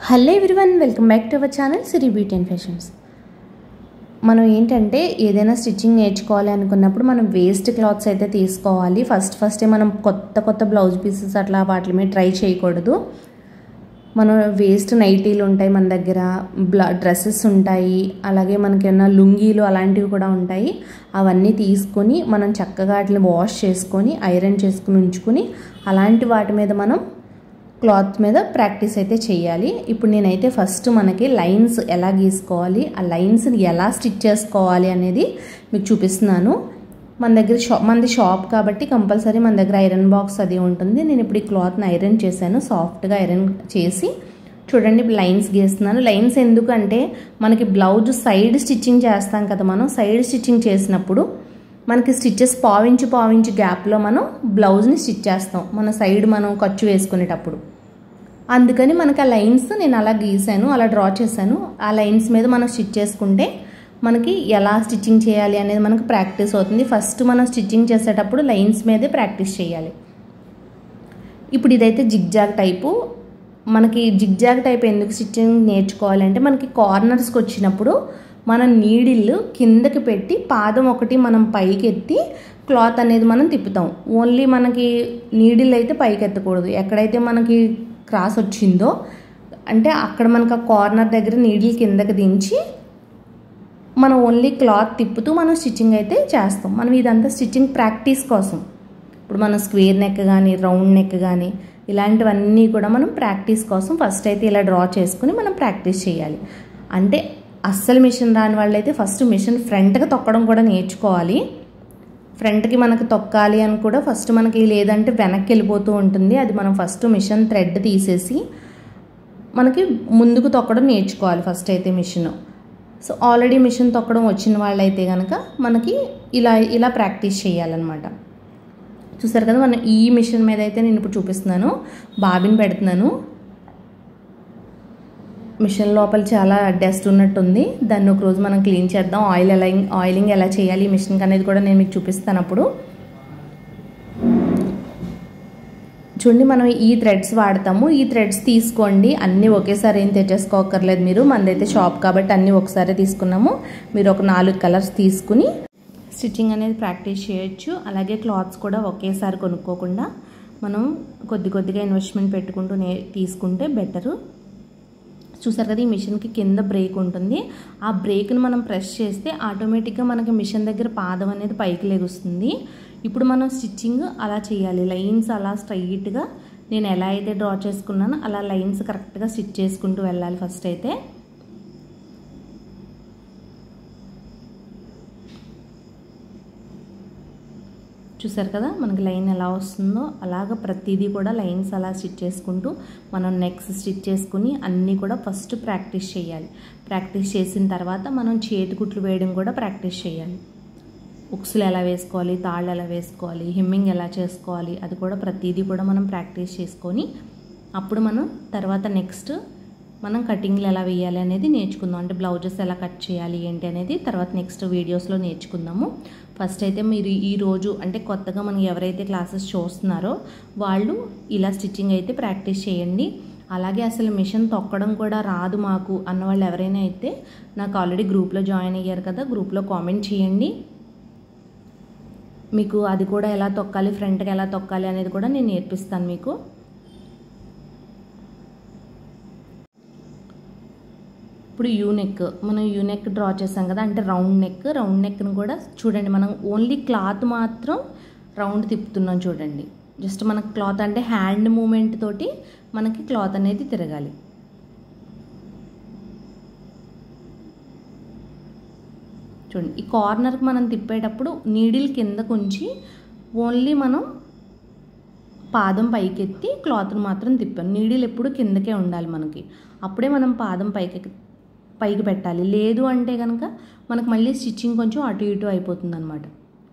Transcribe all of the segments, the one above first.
hello everyone welcome back to our channel Siri beauty and fashions మనం ఏంటంటే ఏదైనా stitching నేర్చుకోవాలి అనుకున్నప్పుడు మనం వేస్ట్ క్లాత్స్ అయితే తీసుకోవాలి ఫస్ట్ ఫస్టే మనం కొత్త కొత్త బ్లౌజ్ పీసెస్ అట్లా వాటి మీద ట్రై చేయకూడదు మనం వేస్ట్ నైటీలు ఉంటాయి మన దగ్గర బ్లా డ్రెస్సెస్ ఉంటాయి అలాగే మనకి ఏమైనా లుంగీలు అలాంటివి కూడా ఉంటాయి అవన్నీ తీసుకొని మనం చక్కగా వాటిని వాష్ చేసుకొని ఐరన్ చేసుకుని ఉంచుకొని అలాంటి వాటి మీద మనం క్లాత్ మీద ప్రాక్టీస్ అయితే చేయాలి ఇప్పుడు నేనైతే ఫస్ట్ మనకి లైన్స్ ఎలా గీసుకోవాలి ఆ లైన్స్ని ఎలా స్టిచ్ చేసుకోవాలి అనేది మీకు చూపిస్తున్నాను మన దగ్గర షాప్ మనది షాప్ కాబట్టి కంపల్సరీ మన దగ్గర ఐరన్ బాక్స్ అది ఉంటుంది నేను ఇప్పుడు ఈ క్లాత్ని ఐరన్ చేశాను సాఫ్ట్గా ఐరన్ చేసి చూడండి ఇప్పుడు లైన్స్ గీస్తున్నాను లైన్స్ ఎందుకంటే మనకి బ్లౌజ్ సైడ్ స్టిచ్చింగ్ చేస్తాం కదా మనం సైడ్ స్టిచ్చింగ్ చేసినప్పుడు మనకి స్టిచ్చెస్ పావించి పావించి గ్యాప్లో మనం బ్లౌజ్ని స్టిచ్ చేస్తాం మన సైడ్ మనం ఖర్చు వేసుకునేటప్పుడు అందుకని మనకి ఆ లైన్స్ నేను అలా గీసాను అలా డ్రా చేశాను ఆ లైన్స్ మీద మనం స్టిచ్ చేసుకుంటే మనకి ఎలా స్టిచ్చింగ్ చేయాలి అనేది మనకు ప్రాక్టీస్ అవుతుంది ఫస్ట్ మనం స్టిచ్చింగ్ చేసేటప్పుడు లైన్స్ మీదే ప్రాక్టీస్ చేయాలి ఇప్పుడు ఇదైతే జిగ్జాగ్ టైపు మనకి జిగ్జాగ్ టైప్ ఎందుకు స్టిచ్చింగ్ నేర్చుకోవాలంటే మనకి కార్నర్స్కి వచ్చినప్పుడు మన నీడిల్ కిందకి పెట్టి పాదం ఒకటి మనం పైకి ఎత్తి క్లాత్ అనేది మనం తిప్పుతాం ఓన్లీ మనకి నీడిల్ అయితే పైకి ఎత్తకూడదు ఎక్కడైతే మనకి క్రాస్ వచ్చిందో అంటే అక్కడ మనకు ఆ కార్నర్ దగ్గర నీడిల్ కిందకి దించి మనం ఓన్లీ క్లాత్ తిప్పుతూ మనం స్టిచ్చింగ్ అయితే చేస్తాం మనం ఇదంతా స్టిచ్చింగ్ ప్రాక్టీస్ కోసం ఇప్పుడు మనం స్క్వేర్ నెక్ కానీ రౌండ్ నెక్ కానీ ఇలాంటివన్నీ కూడా మనం ప్రాక్టీస్ కోసం ఫస్ట్ అయితే ఇలా డ్రా చేసుకుని మనం ప్రాక్టీస్ చేయాలి అంటే అస్సలు మిషన్ రాని వాళ్ళైతే ఫస్ట్ మిషన్ ఫ్రంట్గా తొక్కడం కూడా నేర్చుకోవాలి ఫ్రంట్కి మనకి తొక్కాలి అని కూడా ఫస్ట్ మనకి లేదంటే వెనక్కి వెళ్ళిపోతూ ఉంటుంది అది మనం ఫస్ట్ మిషన్ థ్రెడ్ తీసేసి మనకి ముందుకు తొక్కడం నేర్చుకోవాలి ఫస్ట్ అయితే మిషన్ సో ఆల్రెడీ మిషన్ తొక్కడం వచ్చిన వాళ్ళైతే కనుక మనకి ఇలా ఇలా ప్రాక్టీస్ చేయాలన్నమాట చూసారు కదా మనం ఈ మిషన్ మీద అయితే నేను ఇప్పుడు చూపిస్తున్నాను బాబిన్ పెడుతున్నాను మిషన్ లోపల చాలా డస్ట్ ఉన్నట్టుంది దాన్ని ఒక రోజు మనం క్లీన్ చేద్దాం ఆయిల్ ఎలా ఆయిలింగ్ ఎలా చేయాలి ఈ మిషన్కి అనేది కూడా నేను మీకు చూపిస్తాను అప్పుడు చూడండి మనం ఈ థ్రెడ్స్ వాడతాము ఈ థ్రెడ్స్ తీసుకోండి అన్నీ ఒకేసారి ఏం తెచ్చేసుకోకర్లేదు మీరు మనదైతే షాప్ కాబట్టి అన్నీ ఒకసారి తీసుకున్నాము మీరు ఒక నాలుగు కలర్స్ తీసుకుని స్టిచ్చింగ్ అనేది ప్రాక్టీస్ చేయొచ్చు అలాగే క్లాత్స్ కూడా ఒకేసారి కొనుక్కోకుండా మనం కొద్ది కొద్దిగా ఇన్వెస్ట్మెంట్ పెట్టుకుంటూ నే తీసుకుంటే బెటరు చూసారు కదా ఈ మిషన్కి కింద బ్రేక్ ఉంటుంది ఆ బ్రేక్ని మనం ప్రెస్ చేస్తే ఆటోమేటిక్గా మనకి మిషన్ దగ్గర పాదం అనేది పైకి లెగుస్తుంది ఇప్పుడు మనం స్టిచ్చింగ్ అలా చేయాలి లైన్స్ అలా స్ట్రైట్గా నేను ఎలా అయితే డ్రా చేసుకున్నానో అలా లైన్స్ కరెక్ట్గా స్టిచ్ చేసుకుంటూ వెళ్ళాలి ఫస్ట్ అయితే చూసారు కదా మనకి లైన్ ఎలా వస్తుందో అలాగ ప్రతిదీ కూడా లైన్స్ అలా స్టిచ్ చేసుకుంటూ మనం నెక్స్ట్ స్టిచ్ చేసుకుని అన్నీ కూడా ఫస్ట్ ప్రాక్టీస్ చేయాలి ప్రాక్టీస్ చేసిన తర్వాత మనం చేతి కుట్లు వేయడం కూడా ప్రాక్టీస్ చేయాలి ఉక్సులు ఎలా వేసుకోవాలి తాళ్ళు ఎలా వేసుకోవాలి హిమ్మింగ్ ఎలా చేసుకోవాలి అది కూడా ప్రతిదీ కూడా మనం ప్రాక్టీస్ చేసుకొని అప్పుడు మనం తర్వాత నెక్స్ట్ మనం కటింగ్లు ఎలా వేయాలి అనేది నేర్చుకుందాం అంటే బ్లౌజెస్ ఎలా కట్ చేయాలి ఏంటి అనేది తర్వాత నెక్స్ట్ వీడియోస్లో నేర్చుకుందాము ఫస్ట్ అయితే మీరు ఈరోజు అంటే కొత్తగా మనం ఎవరైతే క్లాసెస్ చూస్తున్నారో వాళ్ళు ఇలా స్టిచ్చింగ్ అయితే ప్రాక్టీస్ చేయండి అలాగే అసలు మిషన్ తొక్కడం కూడా రాదు మాకు అన్న వాళ్ళు ఎవరైనా అయితే నాకు ఆల్రెడీ గ్రూప్లో జాయిన్ అయ్యారు కదా గ్రూప్లో కామెంట్ చేయండి మీకు అది కూడా ఎలా తొక్కాలి ఫ్రంట్కి ఎలా తొక్కాలి అనేది కూడా నేను నేర్పిస్తాను మీకు ఇప్పుడు యూ నెక్ మనం యూ నెక్ డ్రా చేసాం కదా అంటే రౌండ్ నెక్ రౌండ్ నెక్ని కూడా చూడండి మనం ఓన్లీ క్లాత్ మాత్రం రౌండ్ తిప్పుతున్నాం చూడండి జస్ట్ మనకు క్లాత్ అంటే హ్యాండ్ మూమెంట్ తోటి మనకి క్లాత్ అనేది తిరగాలి చూడండి ఈ కార్నర్కి మనం తిప్పేటప్పుడు నీడిల్ కిందకు ఉంచి ఓన్లీ మనం పాదం పైకెత్తి క్లాత్ని మాత్రం తిప్పాను నీడిల్ ఎప్పుడు కిందకే ఉండాలి మనకి అప్పుడే మనం పాదం పైకి పైకి పెట్టాలి లేదు అంటే కనుక మనకు మళ్ళీ స్టిచ్చింగ్ కొంచెం అటు ఇటు అయిపోతుంది అనమాట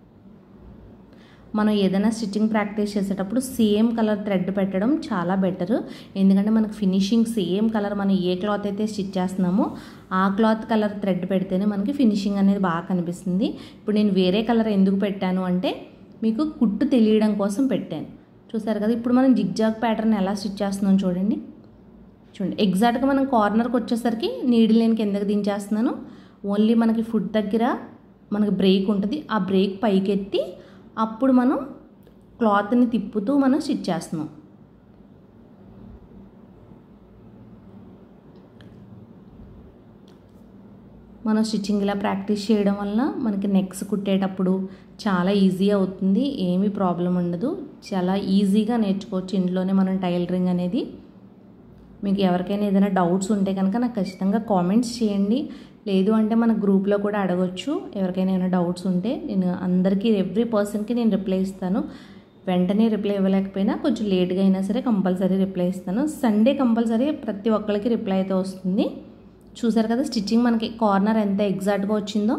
మనం ఏదైనా స్టిచ్చింగ్ ప్రాక్టీస్ చేసేటప్పుడు సేమ్ కలర్ థ్రెడ్ పెట్టడం చాలా బెటర్ ఎందుకంటే మనకు ఫినిషింగ్ సేమ్ కలర్ మనం ఏ క్లాత్ అయితే స్టిచ్ చేస్తున్నామో ఆ క్లాత్ కలర్ థ్రెడ్ పెడితేనే మనకి ఫినిషింగ్ అనేది బాగా కనిపిస్తుంది ఇప్పుడు నేను వేరే కలర్ ఎందుకు పెట్టాను అంటే మీకు కుట్టు తెలియడం కోసం పెట్టాను చూసారు కదా ఇప్పుడు మనం జిగ్జాగ్ ప్యాటర్న్ ఎలా స్టిచ్ చేస్తున్నాం చూడండి చూడండి ఎగ్జాక్ట్గా మనం కార్నర్కి వచ్చేసరికి నీడిల్ నేను కిందకి దించేస్తున్నాను ఓన్లీ మనకి ఫుడ్ దగ్గర మనకి బ్రేక్ ఉంటుంది ఆ బ్రేక్ పైకెత్తి అప్పుడు మనం క్లాత్ని తిప్పుతూ మనం స్టిచ్ చేస్తున్నాం మనం స్టిచ్చింగ్ ఇలా ప్రాక్టీస్ చేయడం వల్ల మనకి నెక్స్ కుట్టేటప్పుడు చాలా ఈజీ అవుతుంది ఏమీ ప్రాబ్లం ఉండదు చాలా ఈజీగా నేర్చుకోవచ్చు ఇంట్లోనే మనం టైలరింగ్ అనేది మీకు ఎవరికైనా ఏదైనా డౌట్స్ ఉంటే కనుక నాకు ఖచ్చితంగా కామెంట్స్ చేయండి లేదు అంటే మన గ్రూప్లో కూడా అడగొచ్చు ఎవరికైనా ఏమైనా డౌట్స్ ఉంటే నేను అందరికీ ఎవ్రీ పర్సన్కి నేను రిప్లై ఇస్తాను వెంటనే రిప్లై ఇవ్వలేకపోయినా కొంచెం లేట్గా అయినా సరే కంపల్సరీ రిప్లై ఇస్తాను సండే కంపల్సరీ ప్రతి ఒక్కరికి రిప్లై అయితే వస్తుంది చూసారు కదా స్టిచ్చింగ్ మనకి కార్నర్ ఎంత ఎగ్జాక్ట్గా వచ్చిందో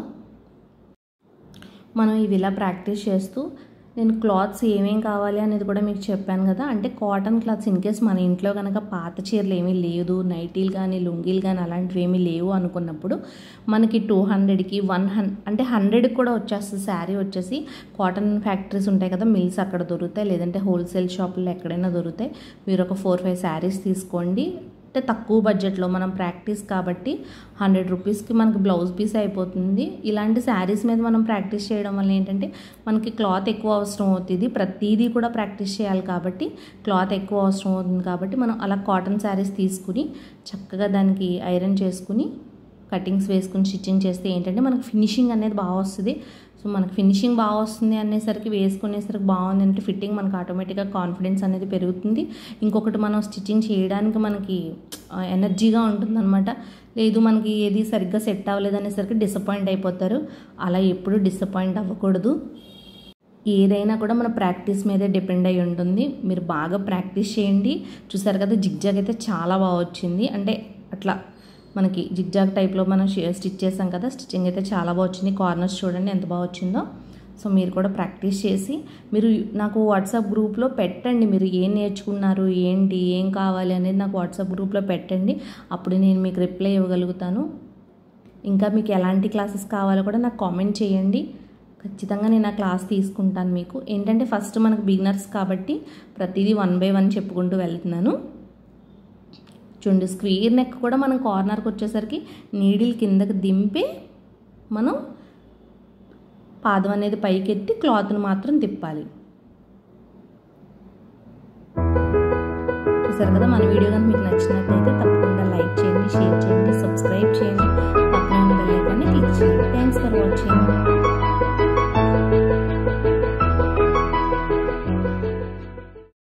మనం ఇవి ఇలా ప్రాక్టీస్ చేస్తూ నేను క్లాత్స్ ఏమేం కావాలి అనేది కూడా మీకు చెప్పాను కదా అంటే కాటన్ క్లాత్స్ ఇన్ కేస్ మన ఇంట్లో కనుక పాత చీరలు ఏమీ లేదు నైటీలు కానీ లుంగీలు కానీ అలాంటివి ఏమీ లేవు అనుకున్నప్పుడు మనకి టూ హండ్రెడ్కి వన్ హన్ అంటే హండ్రెడ్కి కూడా వచ్చేస్తుంది శారీ వచ్చేసి కాటన్ ఫ్యాక్టరీస్ ఉంటాయి కదా మిల్స్ అక్కడ దొరుకుతాయి లేదంటే హోల్సేల్ షాపుల్లో ఎక్కడైనా దొరుకుతాయి మీరు ఒక ఫోర్ ఫైవ్ శారీస్ తీసుకోండి అంటే తక్కువ బడ్జెట్లో మనం ప్రాక్టీస్ కాబట్టి హండ్రెడ్ రూపీస్కి మనకి బ్లౌజ్ పీస్ అయిపోతుంది ఇలాంటి శారీస్ మీద మనం ప్రాక్టీస్ చేయడం వల్ల ఏంటంటే మనకి క్లాత్ ఎక్కువ అవసరం అవుతుంది ప్రతిదీ కూడా ప్రాక్టీస్ చేయాలి కాబట్టి క్లాత్ ఎక్కువ అవసరం అవుతుంది కాబట్టి మనం అలా కాటన్ శారీస్ తీసుకుని చక్కగా దానికి ఐరన్ చేసుకుని కటింగ్స్ వేసుకుని స్టిచ్చింగ్ చేస్తే ఏంటంటే మనకి ఫినిషింగ్ అనేది బాగా వస్తుంది సో మనకి ఫినిషింగ్ బాగా వస్తుంది అనేసరికి వేసుకునేసరికి బాగుంది అంటే ఫిట్టింగ్ మనకు ఆటోమేటిక్గా కాన్ఫిడెన్స్ అనేది పెరుగుతుంది ఇంకొకటి మనం స్టిచ్చింగ్ చేయడానికి మనకి ఎనర్జీగా ఉంటుందన్నమాట లేదు మనకి ఏది సరిగ్గా సెట్ అవ్వలేదు అనేసరికి డిసప్పాయింట్ అయిపోతారు అలా ఎప్పుడు డిసప్పాయింట్ అవ్వకూడదు ఏదైనా కూడా మన ప్రాక్టీస్ మీదే డిపెండ్ అయి ఉంటుంది మీరు బాగా ప్రాక్టీస్ చేయండి చూసారు కదా జిగ్జాగ్ అయితే చాలా బాగా వచ్చింది అంటే అట్లా మనకి జిగ్జాగ్ టైప్లో మనం స్టిచ్ చేసాం కదా స్టిచ్చింగ్ అయితే చాలా బాగా వచ్చింది కార్నర్స్ చూడండి ఎంత బాగా వచ్చిందో సో మీరు కూడా ప్రాక్టీస్ చేసి మీరు నాకు వాట్సాప్ గ్రూప్లో పెట్టండి మీరు ఏం నేర్చుకున్నారు ఏంటి ఏం కావాలి అనేది నాకు వాట్సాప్ గ్రూప్లో పెట్టండి అప్పుడు నేను మీకు రిప్లై ఇవ్వగలుగుతాను ఇంకా మీకు ఎలాంటి క్లాసెస్ కావాలో కూడా నాకు కామెంట్ చేయండి ఖచ్చితంగా నేను ఆ క్లాస్ తీసుకుంటాను మీకు ఏంటంటే ఫస్ట్ మనకు బిగినర్స్ కాబట్టి ప్రతిదీ వన్ బై వన్ చెప్పుకుంటూ వెళ్తున్నాను చూడండి స్క్వేర్ నెక్ కూడా మనం కార్నర్కి వచ్చేసరికి నీడిల్ కిందకి దింపి మనం పాదం అనేది పైకెత్తి క్లాత్ను మాత్రం తిప్పాలి చూసారు కదా మన వీడియో కనుక మీకు నచ్చినట్లయితే తప్పకుండా లైక్ చేయండి షేర్ చేయండి సబ్స్క్రైబ్ చేయండి పక్కన ఉన్న బెల్ ఐకాన్ని క్లిక్ చేయండి థ్యాంక్స్ ఫర్ వాచింగ్